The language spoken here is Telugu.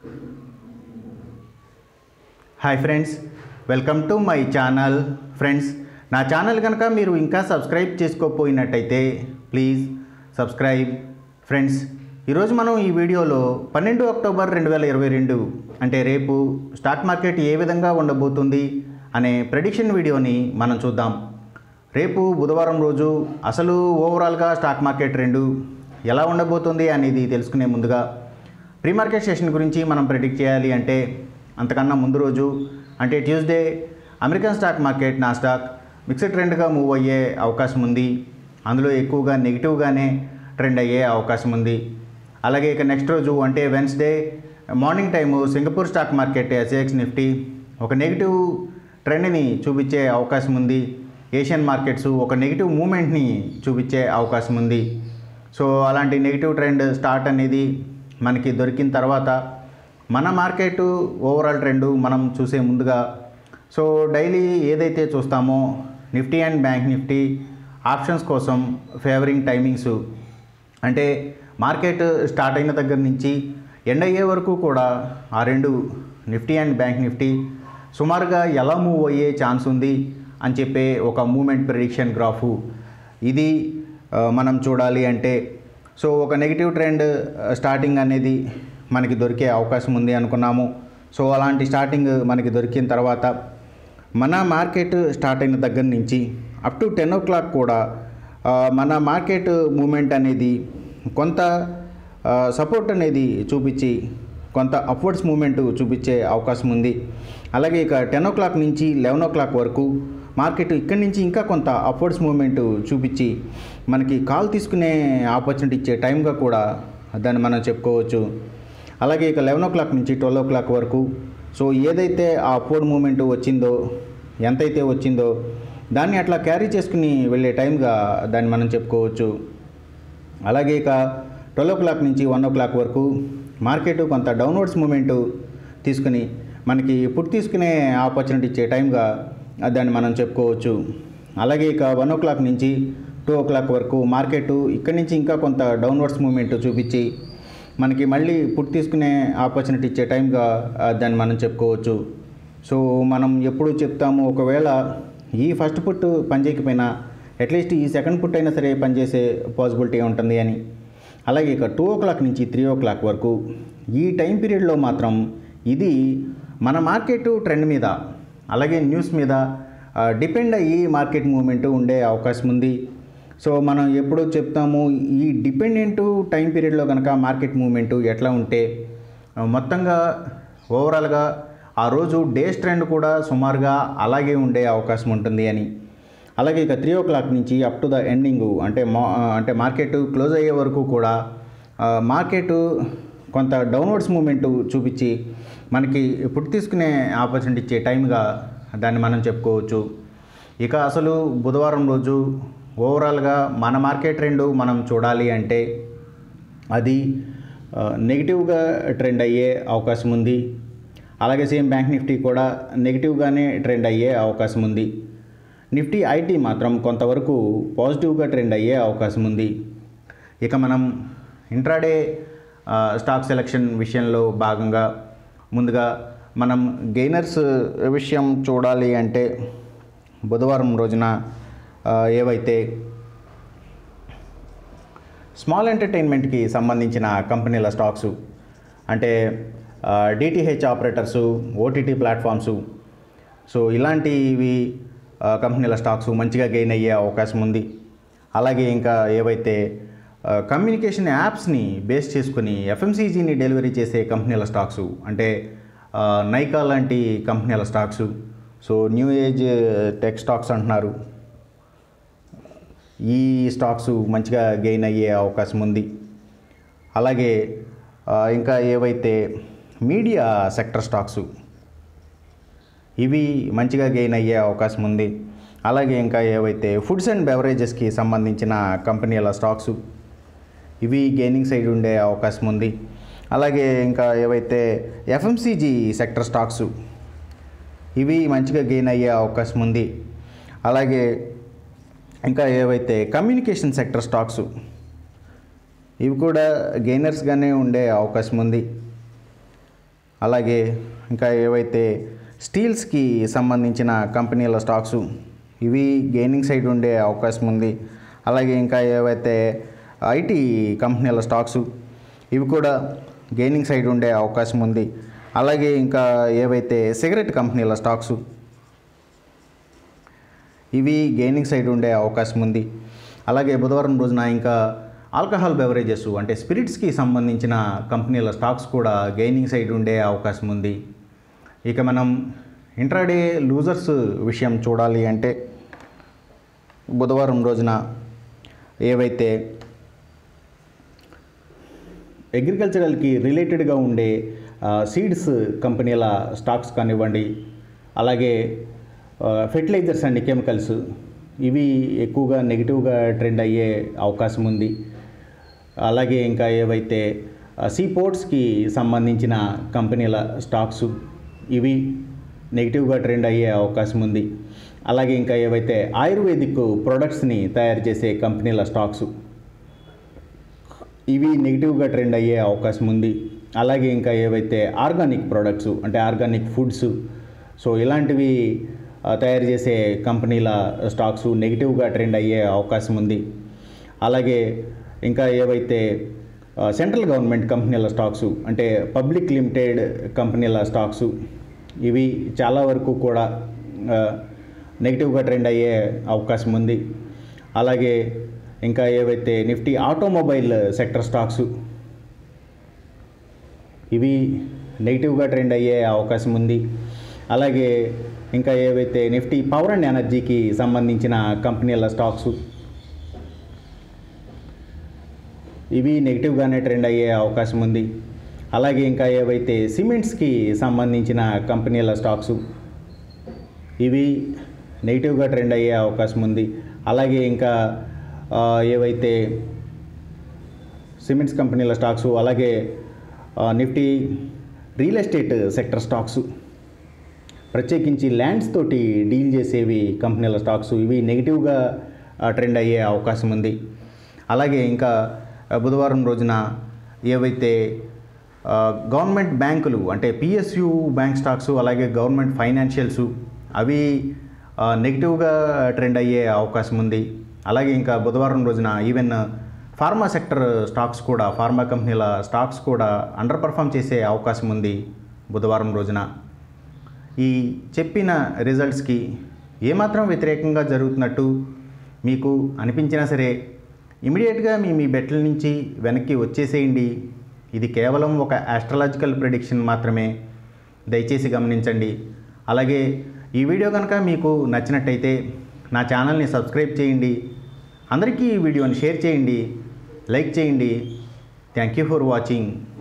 hi friends welcome to my channel friends నా ఛానల్ కనుక మీరు ఇంకా సబ్స్క్రైబ్ చేసుకోకపోయినట్టయితే ప్లీజ్ సబ్స్క్రైబ్ ఫ్రెండ్స్ ఈరోజు మనం ఈ వీడియోలో పన్నెండు అక్టోబర్ రెండు వేల ఇరవై రెండు అంటే రేపు స్టాక్ మార్కెట్ ఏ విధంగా ఉండబోతుంది అనే ప్రెడిక్షన్ వీడియోని మనం చూద్దాం రేపు బుధవారం రోజు అసలు ఓవరాల్గా స్టాక్ మార్కెట్ రెండు ఎలా ఉండబోతుంది అనేది తెలుసుకునే ముందుగా ప్రీ మార్కెట్ సెషన్ గురించి మనం ప్రిడిక్ట్ చేయాలి అంటే అంతకన్నా ముందు రోజు అంటే Tuesday American stock market Nasdaq mixed ట్రెండ్గా మూవ్ అయ్యే అవకాశం ఉంది అందులో ఎక్కువగా నెగిటివ్గానే ట్రెండ్ అయ్యే అవకాశం ఉంది అలాగే ఇక నెక్స్ట్ రోజు అంటే Wednesday morning time Singapore stock market SGX Nifty ఒక నెగిటివ్ ట్రెండ్ని చూపించే అవకాశం ఉంది ఏషియన్ మార్కెట్స్ ఒక నెగిటివ్ మూమెంట్ని చూపించే అవకాశం ఉంది సో అలాంటి నెగిటివ్ ట్రెండ్ స్టార్ట్ అనేది మనకి దొరికిన తర్వాత మన మార్కెట్ ఓవరాల్ ట్రెండ్ మనం చూసే ముందుగా సో డైలీ ఏదైతే చూస్తామో Nifty and bank Nifty options కోసం ఫేవరింగ్ టైమింగ్స్ అంటే మార్కెట్ స్టార్ట్ అయిన దగ్గర నుంచి ఎండ్ అయ్యే వరకు కూడా ఆ రెండు నిఫ్టీ అండ్ బ్యాంక్ నిఫ్టీ సుమారుగా ఎలా మూవ్ అయ్యే ఛాన్స్ ఉంది అని చెప్పే ఒక మూమెంట్ ప్రిడిక్షన్ గ్రాఫు ఇది ఆ, మనం చూడాలి అంటే సో ఒక నెగిటివ్ ట్రెండ్ ఆ, స్టార్టింగ్ అనేది మనకి దొరికే అవకాశం ఉంది అనుకున్నాము సో అలాంటి స్టార్టింగ్ మనకి దొరికిన తర్వాత మన మార్కెట్ స్టార్ట్ అయిన దగ్గర నుంచి up to ten o'clock కూడా ఆ, మన మార్కెట్ మూమెంట్ అనేది కొంత సపోర్ట్ అనేది చూపించి కొంత అప్వర్డ్స్ మూమెంట్ చూపించే అవకాశం ఉంది అలాగే ఇక టెన్ ఓ క్లాక్ నుంచి లెవెన్ ఓ క్లాక్ వరకు మార్కెట్ ఇక్కడి నుంచి ఇంకా కొంత అప్వర్డ్స్ మూమెంట్ చూపించి మనకి కాల్ తీసుకునే ఆపర్చునిటీ ఇచ్చే టైంగా కూడా దాన్ని మనం చెప్పుకోవచ్చు అలాగే ఇక లెవెన్ ఓ క్లాక్ నుంచి ట్వెల్వ్ ఓ క్లాక్ వరకు సో ఏదైతే ఆ అప్వర్డ్ మూమెంట్ వచ్చిందో ఎంతైతే వచ్చిందో దాన్ని అట్లా క్యారీ చేసుకుని వెళ్ళే టైంగా దాన్ని మనం చెప్పుకోవచ్చు అలాగే ఇక ట్వెల్వ్ ఓ క్లాక్ నుంచి వన్ ఓ క్లాక్ వరకు మార్కెట్ కొంత డౌన్వర్డ్స్ మూమెంట్ తీసుకుని మనకి పుట్ తీసుకునే ఆపర్చునిటీ ఇచ్చే టైంగా దాన్ని మనం చెప్పుకోవచ్చు అలాగే ఇక వన్ ఓ క్లాక్ నుంచి టూ ఓ క్లాక్ వరకు మార్కెట్ ఇక్కడి నుంచి ఇంకా కొంత డౌన్వర్డ్స్ మూమెంట్ చూపించి మనకి మళ్ళీ పుట్ తీసుకునే ఆపర్చునిటీ ఇచ్చే టైంగా ఆ, దాన్ని మనం చెప్పుకోవచ్చు సో మనం ఎప్పుడు చెప్తాము ఒకవేళ ఈ ఫస్ట్ పుట్ పనిచేయకపోయినా అట్లీస్ట్ ఈ సెకండ్ పుట్ అయినా సరే పనిచేసే పాసిబిలిటీ ఉంటుంది అని అలాగే ఇక టూ ఓ క్లాక్ నుంచి త్రీ ఓ క్లాక్ వరకు ఈ టైం పీరియడ్లో మాత్రం ఇది మన మార్కెట్ ట్రెండ్ మీద అలాగే న్యూస్ మీద డిపెండ్ అయ్యి మార్కెట్ మూమెంట్ ఉండే అవకాశం ఉంది సో మనం ఎప్పుడూ చెప్తాము ఈ డిపెండెంట్ టైం పీరియడ్లో కనుక మార్కెట్ మూమెంట్ ఎట్లా ఉంటే ఆ, మొత్తంగా ఓవరాల్గా ఆ రోజు డేస్ ట్రెండ్ కూడా సుమారుగా అలాగే ఉండే అవకాశం ఉంటుంది అని అలాగే ఇక త్రీ ఓ క్లాక్ నుంచి అప్ టు ద ఎండింగ్ అంటే మా అంటే మార్కెట్ క్లోజ్ అయ్యే వరకు కూడా ఆ, మార్కెట్ కొంత డౌన్వర్డ్స్ మూమెంట్ చూపించి మనకి పుట్టి తీసుకునే ఆపర్చునిటీ ఇచ్చే టైంగా దాన్ని మనం చెప్పుకోవచ్చు ఇక అసలు బుధవారం రోజు ఓవరాల్గా మన మార్కెట్ ట్రెండ్ మనం చూడాలి అంటే అది ఆ, నెగిటివ్గా ట్రెండ్ అయ్యే అవకాశం ఉంది అలాగే సేమ్ బ్యాంక్ నిఫ్టీ కూడా నెగిటివ్గానే ట్రెండ్ అయ్యే అవకాశం ఉంది నిఫ్టీ ఐటీ మాత్రం కొంతవరకు పాజిటివ్గా ట్రెండ్ అయ్యే అవకాశం ఉంది ఇక మనం ఇంట్రాడే ఆ, స్టాక్ సెలక్షన్ విషయంలో భాగంగా ముందుగా మనం గెయినర్స్ విషయం చూడాలి అంటే బుధవారం రోజున ఆ, ఏవైతే స్మాల్ ఎంటర్టైన్మెంట్కి సంబంధించిన కంపెనీల స్టాక్స్ అంటే DTH operators OTT platforms so ఇలాంటివి ఆ, కంపెనీల స్టాక్స్ మంచిగా గెయిన్ అయ్యే అవకాశం ఉంది అలాగే ఇంకా ఏవైతే ఆ, కమ్యూనికేషన్ యాప్స్ని బేస్ చేసుకుని ఎఫ్ఎంసీజీని డెలివరీ చేసే కంపెనీల స్టాక్స్ అంటే ఆ, నైకా లాంటి కంపెనీల stocks so new age tech stocks అంటున్నారు ఈ స్టాక్స్ మంచిగా గెయిన్ అయ్యే అవకాశం ఉంది అలాగే ఆ, ఇంకా ఏవైతే మీడియా సెక్టర్ స్టాక్స్ ఇవి మంచిగా గెయిన్ అయ్యే అవకాశం ఉంది అలాగే ఇంకా ఏవైతే ఫుడ్స్ అండ్ బెవరేజెస్కి సంబంధించిన కంపెనీల స్టాక్స్ ఇవి గెయినింగ్ సైడ్ ఉండే అవకాశం ఉంది అలాగే ఇంకా ఏవైతే ఎఫ్ఎంసీజీ సెక్టర్ స్టాక్స్ ఇవి మంచిగా గెయిన్ అయ్యే అవకాశం ఉంది అలాగే ఇంకా ఏవైతే కమ్యూనికేషన్ సెక్టర్ స్టాక్స్ ఇవి కూడా గెయినర్స్గానే ఉండే అవకాశం ఉంది అలాగే ఇంకా ఏవైతే స్టీల్స్కి సంబంధించిన కంపెనీల స్టాక్స్ ఇవి గెయినింగ్ సైడ్ ఉండే అవకాశం ఉంది అలాగే ఇంకా ఏవైతే ఐటీ కంపెనీల స్టాక్స్ ఇవి కూడా గెయినింగ్ సైడ్ ఉండే అవకాశం ఉంది అలాగే ఇంకా ఏవైతే సిగరెట్ కంపెనీల స్టాక్స్ ఇవి గెయినింగ్ సైడ్ ఉండే అవకాశం ఉంది అలాగే బుధవారం రోజున ఇంకా ఆల్కహాల్ బెవరేజెస్ అంటే స్పిరిట్స్కి సంబంధించిన కంపెనీల స్టాక్స్ కూడా గెయినింగ్ సైడ్ ఉండే అవకాశం ఉంది ఇక మనం ఇంట్రాడే లూజర్స్ విషయం చూడాలి అంటే బుధవారం రోజున ఏవైతే అగ్రికల్చరల్కి రిలేటెడ్గా ఉండే సీడ్స్ కంపెనీల స్టాక్స్ కానివ్వండి అలాగే ఫెర్టిలైజర్స్ అండ్ కెమికల్స్ ఇవి ఎక్కువగా నెగిటివ్గా ట్రెండ్ అయ్యే అవకాశం ఉంది అలాగే ఇంకా ఏవైతే సీ పోర్ట్స్కి సంబంధించిన కంపెనీల స్టాక్స్ ఇవి నెగిటివ్గా ట్రెండ్ అయ్యే అవకాశం ఉంది అలాగే ఇంకా ఏవైతే ఆయుర్వేదిక్ ప్రొడక్ట్స్ని తయారు చేసే కంపెనీల స్టాక్స్ ఇవి నెగిటివ్గా ట్రెండ్ అయ్యే అవకాశం ఉంది అలాగే ఇంకా ఏవైతే ఆర్గానిక్ ప్రొడక్ట్స్ అంటే ఆర్గానిక్ ఫుడ్స్ సో ఇలాంటివి ఆ, తయారు చేసే కంపెనీల స్టాక్స్ నెగిటివ్గా ట్రెండ్ అయ్యే అవకాశం ఉంది అలాగే ఇంకా ఏవైతే ఆ, సెంట్రల్ గవర్నమెంట్ కంపెనీల స్టాక్స్ అంటే పబ్లిక్ లిమిటెడ్ కంపెనీల స్టాక్స్ ఇవి చాలా వరకు కూడా ఆ, నెగిటివ్గా ట్రెండ్ అయ్యే అవకాశం ఉంది అలాగే ఇంకా ఏవైతే నిఫ్టీ ఆటోమొబైల్ సెక్టర్ స్టాక్స్ ఇవి నెగిటివ్గా ట్రెండ్ అయ్యే అవకాశం ఉంది అలాగే ఇంకా ఏవైతే నిఫ్టీ పవర్ అండ్ ఎనర్జీకి సంబంధించిన కంపెనీల స్టాక్స్ ఇవి నెగిటివ్గానే ట్రెండ్ అయ్యే అవకాశం ఉంది అలాగే ఇంకా ఏవైతే సిమెంట్స్కి సంబంధించిన కంపెనీల స్టాక్స్ ఇవి నెగిటివ్గా ట్రెండ్ అయ్యే అవకాశం ఉంది అలాగే ఇంకా ఆ, ఏవైతే సిమెంట్స్ కంపెనీల స్టాక్స్ అలాగే ఆ, Nifty real estate sector stocks ప్రత్యేకించి ల్యాండ్స్ తోటి డీల్ చేసేవి కంపెనీల స్టాక్స్ ఇవి నెగిటివ్గా ఆ, ట్రెండ్ అయ్యే అవకాశం ఉంది అలాగే ఇంకా ఆ, బుధవారం రోజున ఏవైతే ఆ, గవర్నమెంట్ బ్యాంకులు అంటే పిఎస్యు బ్యాంక్ స్టాక్స్ అలాగే గవర్నమెంట్ ఫైనాన్షియల్స్ అవి ఆ, నెగిటివ్గా ట్రెండ్ అయ్యే అవకాశం ఉంది అలాగే ఇంకా బుధవారం రోజున ఈవెన్ ఫార్మా సెక్టర్ స్టాక్స్ కూడా ఫార్మా కంపెనీల స్టాక్స్ కూడా అండర్ పర్ఫామ్ చేసే అవకాశం ఉంది బుధవారం రోజున ఈ చెప్పిన రిజల్ట్స్కి ఏమాత్రం వ్యతిరేకంగా జరుగుతున్నట్టు మీకు అనిపించినా సరే ఇమీడియట్గా మీ మీ బెట్ల నుంచి వెనక్కి వచ్చేసేయండి ఇది కేవలం ఒక ఆస్ట్రలాజికల్ ప్రిడిక్షన్ మాత్రమే దయచేసి గమనించండి అలాగే ఈ వీడియో కనుక మీకు నచ్చినట్టయితే నా ఛానల్ని సబ్స్క్రైబ్ చేయండి అందరికీ ఈ వీడియోని షేర్ చేయండి లైక్ చేయండి థ్యాంక్ యూ ఫర్ వాచింగ్